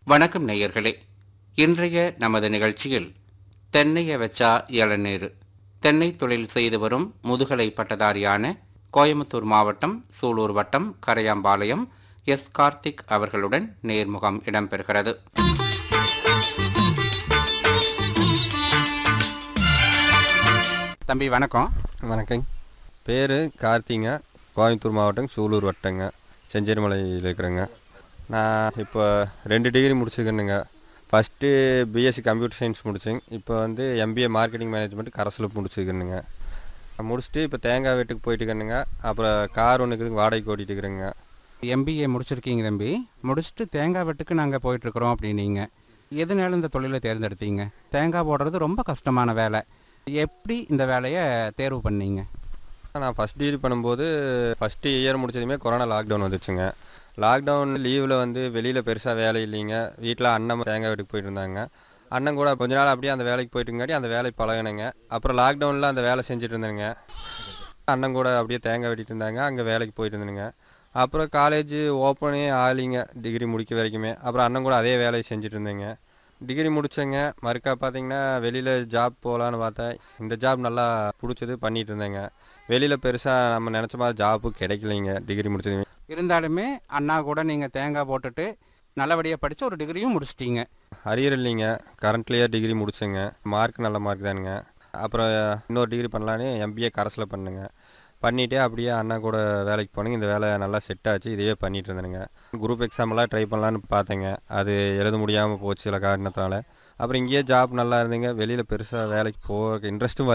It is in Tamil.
வணக்கம் நேயர்களே இன்றைய நமது நிகழ்ச்சியில் தென்னைய வச்சா இளநீர் தென்னை தொழில் செய்து வரும் முதுகலை பட்டதாரியான கோயம்புத்தூர் மாவட்டம் சூலூர் வட்டம் கரையாம்பாளையம் எஸ் கார்த்திக் அவர்களுடன் நேர்முகம் இடம்பெறுகிறது தம்பி வணக்கம் வணக்கங்க பேர் கார்த்திங்க கோயம்புத்தூர் மாவட்டம் சூலூர் வட்டங்க செஞ்சேரிமலையில் இருக்கிறேங்க நான் இப்போ ரெண்டு டிகிரி முடிச்சுக்கணுங்க ஃபஸ்ட்டு பிஎஸ்சி கம்ப்யூட்டர் சயின்ஸ் முடிச்சேங்க இப்போ வந்து எம்பிஏ மார்க்கெட்டிங் மேனேஜ்மெண்ட் கரஸில் முடிச்சுக்கணுங்க முடிச்சுட்டு இப்போ தேங்காய் வீட்டுக்கு போயிட்டுக்கணுங்க அப்புறம் கார் ஒன்று இருக்குதுங்க வாடகைக்கு ஓட்டிட்டு இருக்கிறேங்க எம்பிஏ முடிச்சிருக்கீங்க தம்பி முடிச்சுட்டு தேங்காய் வெட்டுக்கு நாங்கள் போயிட்டுருக்குறோம் அப்படின்னீங்க எதனால இந்த தொழிலை தேர்ந்தெடுத்தீங்க தேங்காய் போடுறது ரொம்ப கஷ்டமான வேலை எப்படி இந்த வேலையை தேர்வு பண்ணீங்க நான் ஃபஸ்ட் டிகிரி பண்ணும்போது ஃபஸ்ட்டு இயர் முடிச்சதுமே கொரோனா லாக்டவுன் வந்துச்சுங்க லாக்டவுன் லீவில் வந்து வெளியில் பெருசாக வேலை இல்லைங்க வீட்டில் அண்ணன் தேங்காய் வீட்டுக்கு போயிட்டு இருந்தாங்க அண்ணன் கூட கொஞ்ச நாள் அப்படியே அந்த வேலைக்கு போயிட்டுங்காட்டி அந்த வேலைக்கு பழகினேங்க அப்புறம் லாக்டவுனில் அந்த வேலை செஞ்சுட்டு இருந்தேங்க அண்ணன் கூட அப்படியே தேங்காய் வெட்டிட்டு இருந்தாங்க அங்கே வேலைக்கு போயிட்டு இருந்தேனுங்க அப்புறம் காலேஜ் ஓப்பனே ஆலிங்க டிகிரி முடிக்க வரைக்குமே அப்புறம் அண்ணன் கூட அதே வேலையை செஞ்சுட்டு இருந்தேங்க டிகிரி முடித்தேங்க மறுக்கா பார்த்தீங்கன்னா வெளியில் ஜாப் போகலான்னு பார்த்தேன் இந்த ஜாப் நல்லா பிடிச்சது பண்ணிட்டு இருந்தேங்க வெளியில் பெருசாக நம்ம நினச்ச மாதிரி ஜாப்பு கிடைக்கலைங்க டிகிரி முடிச்சதுமே இருந்தாலுமே அண்ணா கூட நீங்கள் தேங்காய் போட்டுட்டு நல்லபடியாக படித்து ஒரு டிகிரியும் முடிச்சிட்டீங்க அரியர் இல்லைங்க கரண்ட்லேயே டிகிரி முடிச்சேங்க மார்க் நல்ல மார்க் தானுங்க அப்புறம் இன்னொரு டிகிரி பண்ணலான்னு எம்பிஏ கரஸில் பண்ணுங்க பண்ணிவிட்டு அப்படியே அண்ணா கூட வேலைக்கு போனேங்க இந்த வேலை நல்லா செட் ஆச்சு இதையே பண்ணிட்டு இருந்தேனுங்க குரூப் எக்ஸாம்லாம் ட்ரை பண்ணலான்னு பார்த்தேங்க அது எழுத முடியாமல் போச்சு சில காரணத்தினால அப்புறம் இங்கேயே ஜாப் நல்லா இருந்தீங்க வெளியில் பெருசாக வேலைக்கு போக இன்ட்ரெஸ்ட்டும்